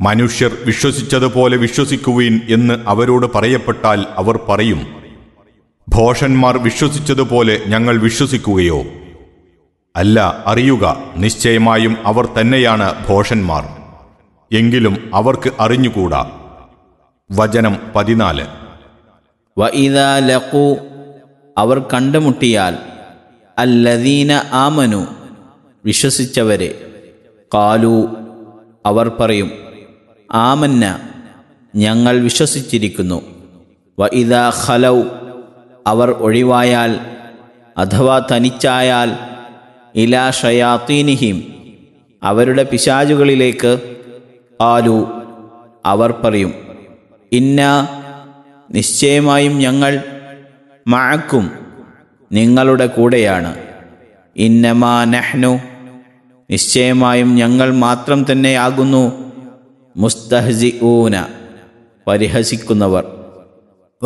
മനുഷ്യർ വിശ്വസിച്ചതുപോലെ വിശ്വസിക്കുവീൻ എന്ന് അവരോട് പറയപ്പെട്ടാൽ അവർ പറയും ഭോഷന്മാർ വിശ്വസിച്ചതുപോലെ ഞങ്ങൾ വിശ്വസിക്കുകയോ അല്ല അറിയുക നിശ്ചയമായും അവർ തന്നെയാണ് ഭോഷന്മാർ എങ്കിലും അവർക്ക് അറിഞ്ഞുകൂടാ വചനം പതിനാല് വ ഇതാ ലഖു അവർ കണ്ടുമുട്ടിയാൽ അല്ലദീന ആമനു വിശ്വസിച്ചവരെ കാലു അവർ പറയും ആമന്ന ഞങ്ങൾ വിശ്വസിച്ചിരിക്കുന്നു വ ഇതാ ഖലൗ അവർ ഒഴിവായാൽ അഥവാ തനിച്ചായാൽ ഇലാ ഷയാത്തീനിഹിം അവരുടെ പിശാചുകളിലേക്ക് ആലു അവർ പറയും ഇന്ന നിശ്ചയമായും ഞങ്ങൾ മഴക്കും നിങ്ങളുടെ കൂടെയാണ് ഇന്നമാ നഹ്നു നിശ്ചയമായും ഞങ്ങൾ മാത്രം തന്നെയാകുന്നു മുസ്തഹസി ഊന പരിഹസിക്കുന്നവർ